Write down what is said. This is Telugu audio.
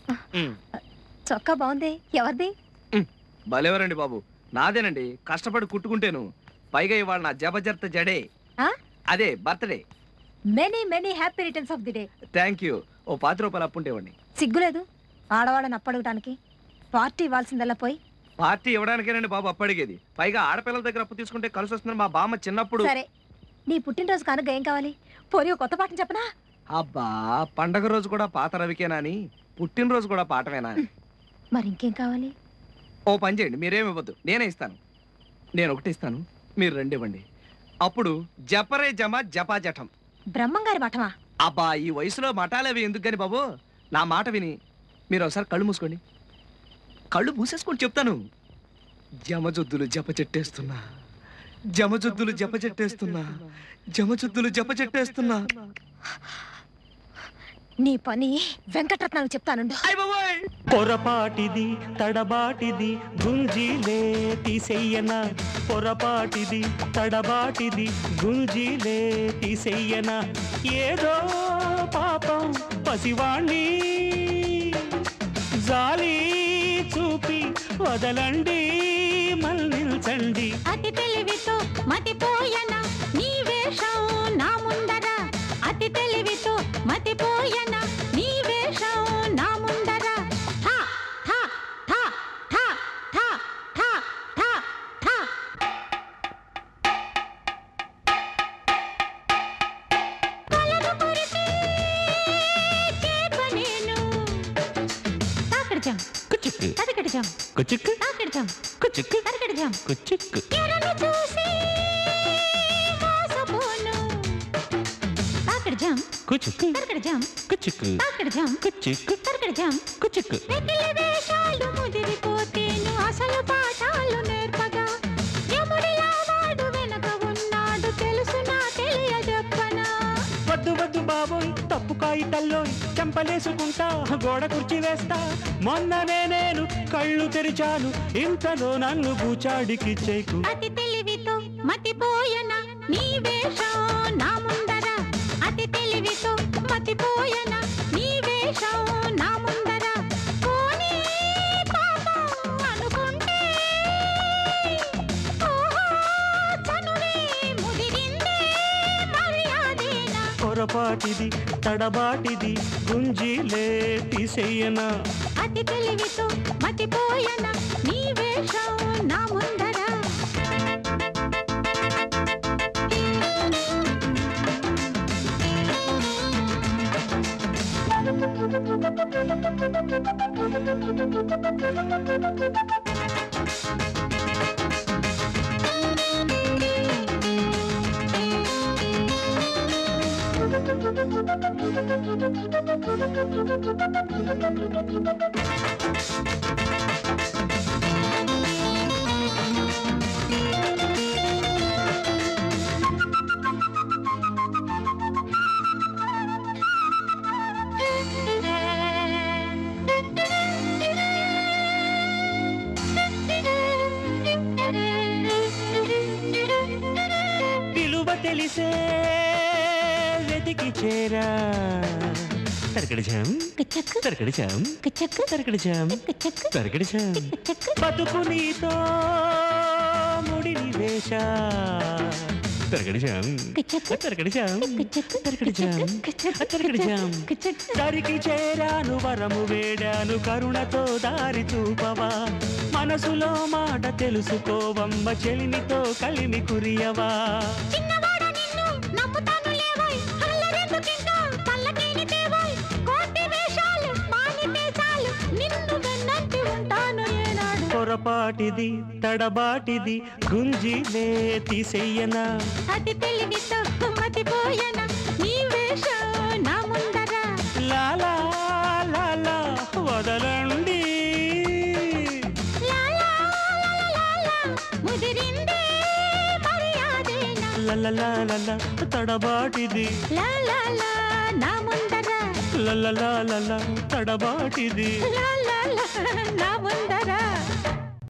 ఉమ్. చొక్కా బాగుంది ఎవరిది భలేవరండి బాబు నాదేనండి కష్టపడి కుట్టుకుంటేను పైగా ఇవాళ నా జబర్దస్త్ జడే ఆ? అదే birthday many many happy returns of the day thank you ఓ పాతి రూపాయలు అప్పుంటేవండి సిగ్గులేదు ఆడవాళ్ళని అప్పడగటానికి పార్టీ ఇవ్వాల్సిందల్లా పోయి పార్టీ ఇవ్వడానికేనండి బాబు అప్పు అడిగేది పైగా ఆడపిల్లల దగ్గర అప్పు తీసుకుంటే కలిసి వస్తుందని మా బామ్మ చిన్నప్పుడు సరే నీ పుట్టినరోజు కనుక ఏం కావాలి పోనీ ఓ కొత్త పాఠం చెప్పనా అబ్బా పండగ రోజు కూడా పాత రవికేనా అని పుట్టినరోజు కూడా పాటమేనా మరి ఇంకేం కావాలి ఓ పని చేయండి మీరేమి ఇవ్వద్దు నేనే ఇస్తాను నేను ఒకటి ఇస్తాను మీరు రెండు ఇవ్వండి అప్పుడు జపరే జమ జపా జఠం బ్రహ్మంగారి మఠమా అబ్బా ఈ వయసులో మటాలవి ఎందుకు కానీ బాబు నా మాట విని మీరు ఒకసారి కళ్ళు మూసుకోండి కళ్ళు మూసేసుకొని చెప్తాను జమజొద్దులు జప చెట్టేస్తున్నా జమజొద్దులు జప చెట్టేస్తున్నా జమజొద్దులు జప చెట్టేస్తున్నా నీ పని వెంకటరత్నానికి చెప్తానుండు అయ్ బాబోయ్ పొరపాటిది తడబాటిది గుంజీలే తీసెయ్యన పొరపాటిది తడబాటిది గుంజీలే తీసెయ్యన ఏదో పాపం పసివాణ్ణి జాలి చూపి వదలండి మళ్ళించండి అతి తెలివితో మతిపోయన నీ వేషం నా ముందర అతి తెలివితో మతిపోయన నీ వేషం నా ముందర ఠా ఠా ఠా ఠా ఠా ఠా ఠా ఠా కలలు కురిసే చేప నేను తాకడిచాం కుచుక్కు తరకడిచాం కుచుక్కు తాకడిచాం కుచుక్కు తరకడిచాం కుచుక్కు ఎరను చూసి మోసపోను తాకడిచాం కుచుక్కు తరకడిచాం కుచుక్కు తాకడిచాం కుచుక్కు తరకడిచాం కుచుక్కు వెకిలి వేషాలు ముదిరిపోతేను అసలు పాఠాలు నేర్పగా యముడిలా వాడు వెనక ఉన్నాడు తెలుసునా తెలియజెప్పనా వద్దు వద్దు బాబోయ్ తప్పు కాగితల్లో చెంపలేసుకుంటా గోడ కుర్చీ వేస్తా మొన్ననే నేను కళ్ళు తెరిచాను ఇంతలో నన్ను బూచాడికి చేకు అతి తెలివితో మతిపోయన నీ వేషం నా ముందర అతి తెలివితో మతిపోయన నీ వేషం నా ముందర పోనీ పాపం అనుకుంటే ఓహో చనువే ముదిరిందే మర్యాదేనా పొరపాటిది తడబాటిది గుంజీలే తీసేయనా అతి తెలివితో మతిపోయన నీ వేషం నా ముందర విలువ తెలిసే వెతికి చేరా తరకడిచాం కిచక్ తరకడిచాం కిచక్ తరకడిచాం కిచక్ తరకడిచాం కిచక్ బతుకు నీతో ముడిని వేష తరకడిచాం కిచక్ తరకడిచాం కిచక్ తరకడిచాం కిచక్ తరకడిచాం కిచక్ దరికి చేరాను వరము వేడాను కరుణతో దారి చూపవా మనసులో మాట తెలుసుకోవమ్మ చెలిమితో కలిమి కురియవా చిన్నవాడ నిన్ను నమ్ముతాను లేవోయ్ అల్లరెందుకింకా పల్లకీని తేవోయ్ కోటి వేషాలు మానితే చాలు నిన్ను వెన్నంటి ఉంటాను ఏనాడు పొరపాటిది తడబాటిది గుంజిలే తీసెయ్యనా అతి తెలివితో మతిపోయన నీ వేషం నా ముందర లాలా లాలా వదలండి లాలా లాలా ముదిరిందే మర్యాదేనా లలలాలల తడబాటిది లాలా నా ముందర లలలాలల తడబాటిది లాలా నా ముందర